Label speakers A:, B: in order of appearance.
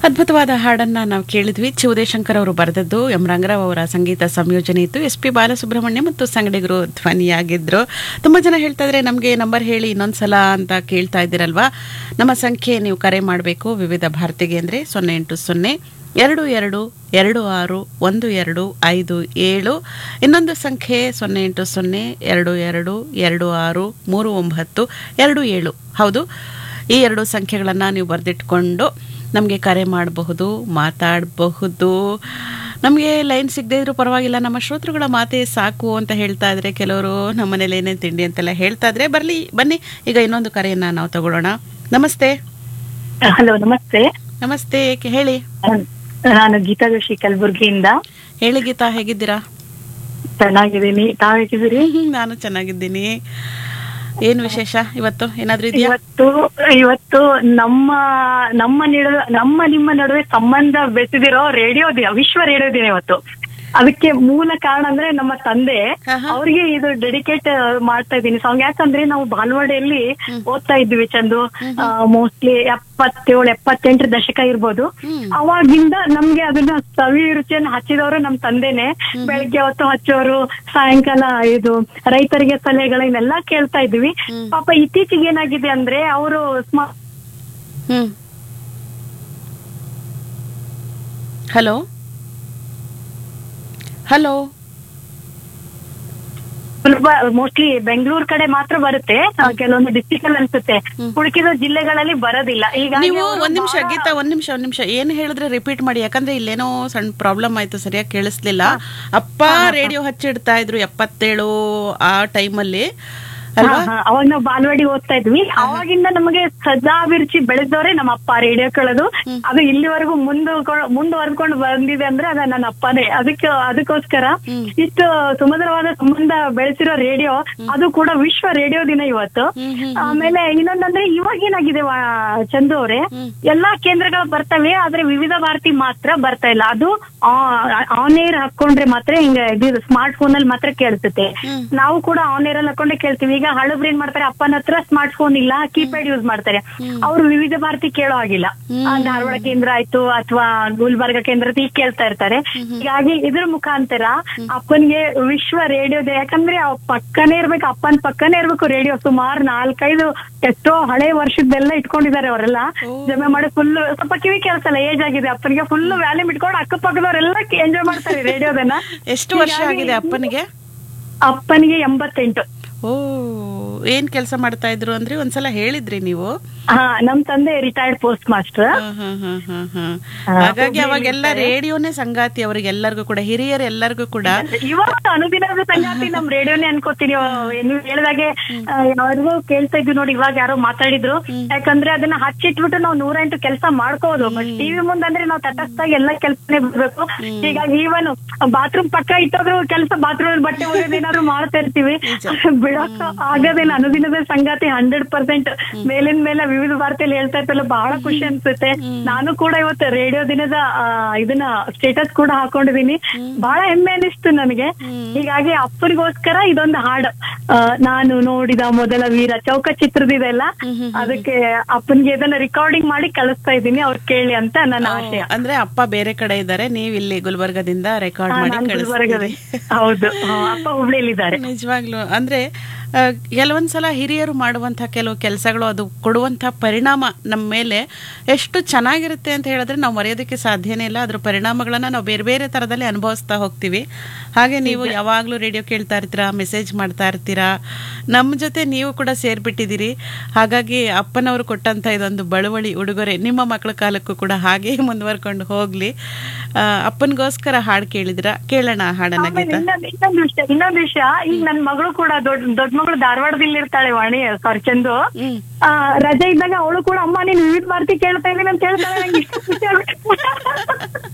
A: ಅದ್ಭುತವಾದ ಹಾಡನ್ನ ನಾವು ಕೇಳಿದ್ವಿ ಚಿವುದೇಶಂಕರ್ ಅವರು ಬರೆದದ್ದು ಎಂ ರಂಗರಾವ್ ಅವರ ಸಂಗೀತ ಸಂಯೋಜನೆ ಇತ್ತು ಎಸ್ ಪಿ ಬಾಲಸುಬ್ರಹ್ಮಣ್ಯ ಮತ್ತು ಸಂಗಡಿಗರು ಧ್ವನಿಯಾಗಿದ್ರು ತುಂಬಾ ಜನ ಹೇಳ್ತಾ ಇದ್ರೆ ನಮಗೆ ನಂಬರ್ ಹೇಳಿ ಇನ್ನೊಂದ್ಸಲ ಅಂತ ಕೇಳ್ತಾ ಇದ್ದೀರಲ್ವಾ ನಮ್ಮ ಸಂಖ್ಯೆ ನೀವು ಕರೆ ಮಾಡಬೇಕು ವಿವಿಧ ಭಾರತಿಗೆ ಅಂದ್ರೆ ಸೊನ್ನೆ ಎಂಟು ಸೊನ್ನೆ ಎರಡು ಎರಡು ಎರಡು ಆರು ಒಂದು ಎರಡು ಐದು ಏಳು ಇನ್ನೊಂದು ಸಂಖ್ಯೆ ಸೊನ್ನೆ ಎಂಟು ಸೊನ್ನೆ ಎರಡು ಎರಡು ಎರಡು ಆರು ಮೂರು ಒಂಬತ್ತು ಎರಡು ಏಳು ಹೌದು ಈ ಎರಡು ಸಂಖ್ಯೆಗಳನ್ನು ನೀವು ಬರೆದಿಟ್ಕೊಂಡು ನಮಗೆ ಕರೆ ಮಾಡಬಹುದು ಮಾತಾಡಬಹುದು ನಮಗೆ ಲೈನ್ ಸಿಗದೇ ಇದ್ರೂ ಪರವಾಗಿಲ್ಲ ನಮ್ಮ ಶ್ರೋತೃಗಳ ಮಾತೇ ಸಾಕು ಅಂತ ಹೇಳ್ತಾ ಇದ್ರೆ ಕೆಲವರು ನಮ್ಮ ಮನೇಲಿ ಏನೇನು ತಿಂಡಿ ಅಂತೆಲ್ಲ ಹೇಳ್ತಾ ಇದ್ರೆ ಬರಲಿ ಬನ್ನಿ ಈಗ ಇನ್ನೊಂದು ಕರೆಯನ್ನು ನಾವು ತಗೊಳ್ಳೋಣ ನಮಸ್ತೆ
B: ಹಲೋ ನಮಸ್ತೆ
A: ನಮಸ್ತೆ ಕೆ- ಹೇಳಿ
B: ನಾನು ಗೀತಾ ಜೋಶಿ ಕಲಬುರ್ಗಿಯಿಂದ
A: ಹೇಳಿ ಗೀತಾ ಹೇಗಿದ್ದೀರಾ
B: ಚೆನ್ನಾಗಿದ್ದೀನಿ ತಾವ್ ಹೇಗಿದ್ದೀರಿ
A: ನಾನು ಚೆನ್ನಾಗಿದ್ದೀನಿ ಏನು ವಿಶೇಷ ಇವತ್ತು ಏನಾದ್ರೂ ಇದೆಯಾ
B: ಇವತ್ತು ಇವತ್ತು ನಮ್ಮ ನಮ್ಮ ನಡುವೆ ನಮ್ಮ ನಿಮ್ಮ ನಡುವೆ ಸಂಬಂಧ ಬೆಳೆಸಿದಿರೋ ರೇಡಿಯೋ ದಿನ ವಿಶ್ವ ರೇಡಿಯೋ ದಿನ ಇವತ್ತು ಅದಕ್ಕೆ ಮೂಲ ಕಾರಣ ಅಂದ್ರೆ ನಮ್ಮ ತಂದೆ
A: ಆಹಾ.
B: ಅವ್ರಿಗೆ ಇದು ಡೆಡಿಕೇಟ್ ಮಾಡ್ತಾ ಇದ್ದೀನಿ ಸಾಂಗ್ ಯಾಕಂದ್ರೆ ನಾವು ಬಾಲ್ವಾಡಿಯಲ್ಲಿ ಓದ್ತಾ ಇದ್ವಿ ಚಂದು ಮೋಸ್ಟ್ಲಿ ಎಪ್ಪತ್ತೇಳು ಎಪ್ಪತ್ತೆಂಟರ ದಶಕ ಇರ್ಬೋದು
A: ಹ್ಮ್.
B: ಅವಾಗಿಂದ ನಮ್ಗೆ ಅದನ್ನ ಸವಿ ರುಚಿಯನ್ನು ಹಚ್ಚಿದವರು ನಮ್ ತಂದೆನೆ ಬೆಳಗ್ಗೆ ಹೊತ್ತು ಹಚ್ಚೋರು ಸಾಯಂಕಾಲ ಇದು ರೈತರಿಗೆ ಸಲಹೆಗಳನ್ನೆಲ್ಲ ಕೇಳ್ತಾ ಇದ್ವಿ ಪಾಪ ಇತ್ತೀಚೆಗೆ ಏನಾಗಿದೆ ಅಂದ್ರೆ ಅವರು
A: ಹ್ಮ್ ಹಲೋ ಹಲೋ
B: ಮೋಸ್ಟ್ಲಿ ಬೆಂಗಳೂರು ಕಡೆ ಮಾತ್ರ ಬರುತ್ತೆ ಆ, ಕೆಲವೊಂದು ಡಿಸ್ಟಿಕ್ ಅಲ್ಲಿ ಅನ್ಸುತ್ತೆ ಉಳಿಕಿದ ಜಿಲ್ಲೆಗಳಲ್ಲಿ ಬರೋದಿಲ್ಲ ಈಗ
A: ನೀವು ಒಂದ್ ನಿಮಿಷ ಗೀತಾ ಒಂದ್ ನಿಮಿಷ ಒಂದ್ ನಿಮಿಷ ಏನ್ ಹೇಳಿದ್ರೆ ರಿಪೀಟ್ ಮಾಡಿ ಯಾಕಂದ್ರೆ ಇಲ್ಲೇನೋ ಸಣ್ಣ ಪ್ರಾಬ್ಲಮ್ ಆಯ್ತು ಸರಿಯಾಗಿ ಕೇಳಿಸ್ಲಿಲ್ಲ ಅಪ್ಪ ರೇಡಿಯೋ ಹಚ್ಚಿಡ್ತಾ ಇದ್ರು ಎಪ್ಪತ್ತೇಳು ಆ ಟೈಮಲ್ಲಿ ಅಲ್ವಾ
B: ಅವಾಗ ನಾವು ಬಾಲ್ವಾಡಿ ಓದ್ತಾ ಇದ್ವಿ ಅವಾಗಿಂದ ನಮಗೆ ಸದಾ ಅಭಿರುಚಿ ಬೆಳೆದವರೇ ನಮ್ಮ ಅಪ್ಪ ರೇಡಿಯೋ ಕೇಳೋದು ಅದು ಇಲ್ಲಿವರೆಗೂ ಮುಂದು ಮುಂದುವರ್ಕೊಂಡು ಬಂದಿದೆ ಅಂದ್ರೆ ಅದ ನನ್ನ ಅಪ್ಪನೇ ಅದಕ್ಕೆ ಅದಕ್ಕೋಸ್ಕರ ಇಷ್ಟು ಸುಮಧುರವಾದ ಸಂಬಂಧ ಬೆಳೆಸಿರೋ ರೇಡಿಯೋ ಅದು ಕೂಡ ವಿಶ್ವ ರೇಡಿಯೋ ದಿನ ಇವತ್ತು
A: ಹ್ಮ್, ಹ್ಮ್,
B: ಆಮೇಲೆ ಇನ್ನೊಂದಂದ್ರೆ ಇವಾಗ ಏನಾಗಿದೆ ವಾ- ಚಂದು ಅವರೇ ಎಲ್ಲಾ ಕೇಂದ್ರಗಳು ಬರ್ತವೆ ಆದ್ರೆ ವಿವಿಧ ಭಾರತಿ ಮಾತ್ರ ಬರ್ತಾ ಇಲ್ಲ ಅದು ಆನ್ ಏರ್ ಹಾಕೊಂಡ್ರೆ ಮಾತ್ರ ಹಿಂಗ ಇದು ಸ್ಮಾರ್ಟ್ ಫೋನ್ ಅಲ್ಲಿ ಮಾತ್ರ ಕೇಳ್ಸುತ್ತೆ ನಾವು ಕೂಡ ಆನ್ ಏರ್ ಅಲ್ಲಿ ಹಾಕೊಂಡೆ ಕೇಳ್ತೀವಿ ಈಗ ಹಳಬ್ರು ಏನ್ ಮಾಡ್ತಾರೆ ಅಪ್ಪನ ಹತ್ರ ಸ್ಮಾರ್ಟ್ ಫೋನ್ ಇಲ್ಲ ಕೀಪ್ಯಾಡ್ ಯೂಸ್ ಮಾಡ್ತಾರೆ ಅವ್ರು ವಿವಿಧ ಭಾರತಿ ಕೇಳೋ ಆಗಿಲ್ಲ ಆ, ಧಾರವಾಡ ಕೇಂದ್ರ ಆಯ್ತು ಅಥವಾ ಗುಲ್ಬರ್ಗ ಕೇಂದ್ರ ಅಂತ ಈಗ ಕೇಳ್ತಾ ಇರ್ತಾರೆ ಹೀಗಾಗಿ ಇದ್ರ ಮುಖಾಂತರ ಅಪ್ಪನ್ಗೆ ವಿಶ್ವ ರೇಡಿಯೋ ಯಾಕಂದ್ರೆ ಅವ್ ಪಕ್ಕನೇ ಇರ್ಬೇಕು ಅಪ್ಪನ ಪಕ್ಕನೇ ಇರ್ಬೇಕು ರೇಡಿಯೋ ಸುಮಾರು ನಾಲ್ಕೈದು ಎಷ್ಟೋ ಹಳೆ ವರ್ಷದ್ದೆಲ್ಲ ಇಟ್ಕೊಂಡಿದ್ದಾರೆ ಅವರೆಲ್ಲ ಜಮೆ ಮಾಡಿ ಫುಲ್ ಸ್ವಲ್ಪ ಕಿವಿ ಕೇಳ್ಸಲ್ಲ ಏಜ್ ಆಗಿದೆ ಅಪ್ಪನಿಗೆ ಫುಲ್ ವ್ಯಾಲ್ಯೂಮ್ ಇಟ್ಕೊಂಡು ಅಕ್ಕಪಕ್ಕದವರೆಲ್ಲ ಎಂಜಾಯ್ ಮಾಡ್ತಾರೆ ರೇಡಿಯೋದನ್ನ
A: ಎಷ್ಟು ವರ್ಷ ಆಗಿದೆ ಅಪ್ಪನಿಗೆ
B: ಅಪ್ಪನಿಗೆ ಎಂಬತ್ತೆಂಟು
A: ಓ ಏನ್ ಕೆಲಸ ಮಾಡ್ತಾ ಇದ್ರು ಅಂದ್ರೆ ಒಂದ್ಸಲ ಹೇಳಿದ್ರಿ ನೀವು
B: ಹಾ ನಮ್ ತಂದೆ ರಿಟೈರ್ಡ್ ಪೋಸ್ಟ್ ಮಾಸ್ಟರ್
A: ಹ, ಹ, ಹ, ಹ, ಹ. ಹಾಗಾಗಿ ಅವಾಗೆಲ್ಲ ರೇಡಿಯೋನೇ ಸಂಗಾತಿ ಅವ್ರಿಗೆ ಎಲ್ಲರಿಗೂ ಕೂಡ ಹಿರಿಯರು ಎಲ್ಲರಿಗೂ ಕೂಡ
B: ಇವಾಗ ಅನುದಿನದ ಸಂಗಾತಿ ನಮ್ ರೇಡಿಯೋನೇ ಅನ್ಕೋತೀನಿ ನೀವು ಹೇಳಿದಾಗೆ ಆ, ಯಾರಿಗೋ ಕೇಳ್ತಾ ಇದ್ವಿ ನೋಡಿ ಇವಾಗ ಯಾರೋ ಮಾತಾಡಿದ್ರು ಯಾಕಂದ್ರೆ ಅದನ್ನ ಹಚ್ಚಿಟ್ಬಿಟ್ಟು ನಾವು ನೂರೆಂಟು ಕೆಲಸ ಮಾಡ್ಕೋಬಹುದು ಬಟ್ ಟಿವಿ ಮುಂದಂದ್ರೆ ನಾವು ತಟಸ್ಥಾಗಿ ಎಲ್ಲ ಕೆಲಸನೇ ಬಿಡ್ಬೇಕು ಹೀಗಾಗಿ ಈವನ್ ಬಾತ್ರೂಮ್ ಪಕ್ಕ ಇಟ್ಟೋದ್ರು ಕೆಲಸ ಬಾತ್ರೂಮ್ ಬಟ್ಟೆ ಒಗೆಯೋದು ಏನಾದ್ರು ಮಾಡ್ತಾ ಇರ್ತೀವಿ ಬಿಡೋಕ ಆಗೋದಿಲ್ಲ ಅನುದಿನದ ಸಂಗಾತಿ ಹಂಡ್ರೆಡ್ ಪರ್ಸೆಂಟ್ ಮೇಲಿನ ಮೇಲೆ ವಿವಿಧ ಭಾರತಿಯಲ್ಲಿ ಹೇಳ್ತಾ ಇರ್ತಲ್ಲ ಬಹಳ ಖುಷಿ ಅನ್ಸುತ್ತೆ ನಾನು ಕೂಡ ಇವತ್ತು ರೇಡಿಯೋ ದಿನದ ಆ, ಇದನ್ನ ಸ್ಟೇಟಸ್ ಕೂಡ ಹಾಕೊಂಡಿದೀನಿ ಬಹಳ ಹೆಮ್ಮೆ ಅನಿಸ್ತು ನನಗೆ ಹೀಗಾಗಿ ಅಪ್ಪನಿಗೋಸ್ಕರ ಇದೊಂದು ಹಾಡು ಆ, ನಾನು ನೋಡಿದ ಮೊದಲ ವೀರ ಚೌಕ ಚಿತ್ರದಿದೆಲ್ಲ ಅದಕ್ಕೆ ಅಪ್ಪನಿಗೆ ಇದನ್ನ ರೆಕಾರ್ಡಿಂಗ್ ಮಾಡಿ ಕಳಿಸ್ತಾ ಇದ್ದೀನಿ ಅವ್ರು ಕೇಳಿ ಅಂತ ನನ್ನ ಆಶಯ
A: ಅಂದ್ರೆ ಅಪ್ಪ ಬೇರೆ ಕಡೆ ಇದ್ದಾರೆ ನೀವು ಇಲ್ಲಿ ಗುಲ್ಬರ್ಗದಿಂದ ರೆಕಾರ್ಡ್ ಮಾಡಿ
B: ನಾನು ಗುಲ್ಬರ್ಗದ
A: ಕಳಿಸ್ತೀರಿ
B: ಹೌದು ಹಾ, ಅಪ್ಪ ಹುಬ್ಳಿಯಲ್ಲಿದ್ದಾರೆ
A: ನಿಜವಾಗ್ಲು ಅಂದ್ರೆ ಆ, ಕೆಲವೊಂದ್ಸಲ ಹಿರಿಯರು ಮಾಡುವಂತಹ ಕೆಲವು ಕೆಲಸಗಳು ಅದು ಕೊಡುವಂತಹ ಪರಿಣಾಮ ನಮ್ಮ ಮೇಲೆ ಎಷ್ಟು ಚೆನ್ನಾಗಿರುತ್ತೆ ಅಂತ ಹೇಳಿದ್ರೆ ನಾವು ಮರೆಯೋದಕ್ಕೆ ಸಾಧ್ಯನೇ ಇಲ್ಲ ಅದ್ರ ಪರಿಣಾಮಗಳನ್ನ ನಾವು ಬೇರೆ ಬೇರೆ ತರದಲ್ಲಿ ಅನುಭವಿಸ್ತಾ ಹೋಗ್ತೀವಿ ಹಾಗೆ ನೀವು ಯಾವಾಗಲೂ ರೇಡಿಯೋ ಕೇಳ್ತಾ ಇರ್ತೀರಾ ಮೆಸೇಜ್ ಮಾಡ್ತಾ ಇರ್ತೀರಾ ನಮ್ಮ ಜೊತೆ ನೀವು ಕೂಡ ಸೇರ್ಬಿಟ್ಟಿದ್ದೀರಿ ಹಾಗಾಗಿ ಅಪ್ಪನವರು ಕೊಟ್ಟಂತ ಇದೊಂದು ಬಳುವಳಿ ಉಡುಗೊರೆ ನಿಮ್ಮ ಮಕ್ಕಳ ಕಾಲಕ್ಕೂ ಕೂಡ ಹಾಗೆ ಮುಂದುವರ್ಕೊಂಡು ಹೋಗ್ಲಿ ಆ, ಅಪ್ಪನಿಗೋಸ್ಕರ ಹಾಡು ಕೇಳಿದಿರಾ ಕೇಳೋಣ ಆ ಹಾಡನ್ನ
B: ಆಮೇಲೆ
A: ಗೀತಾ
B: ಇನ್ನೊಂದ್ ಇನ್ನೊಂದು ವಿಷಯ ಇನ್ನೊಂದು ವಿಷಯ ಈಗ ನನ್ ಮಗಳು ಕೂಡ ದೊಡ್ಡ ದೊಡ್ಡ ಮಗಳು ಧಾರವಾಡದಲ್ಲಿ ಇರ್ತಾಳೆ ವಾಣಿ ಸಾರಿ ಚಂದು
A: ಹ್ಮ್
B: ಆ, ರಜೆ ಇದ್ದಾಗ ಅವಳು ಕೂಡ ಅಮ್ಮ ನೀನ್ ವಿವಿಧ ಭಾರತಿ ಕೇಳ್ತಾ ಇದೀನಿ ಅಂತ ಹೇಳ್ತಾಳೆ ನಂಗೆ ಇಷ್ಟು ಖುಷಿ ಆಗ್ಬಿಟ್ಟು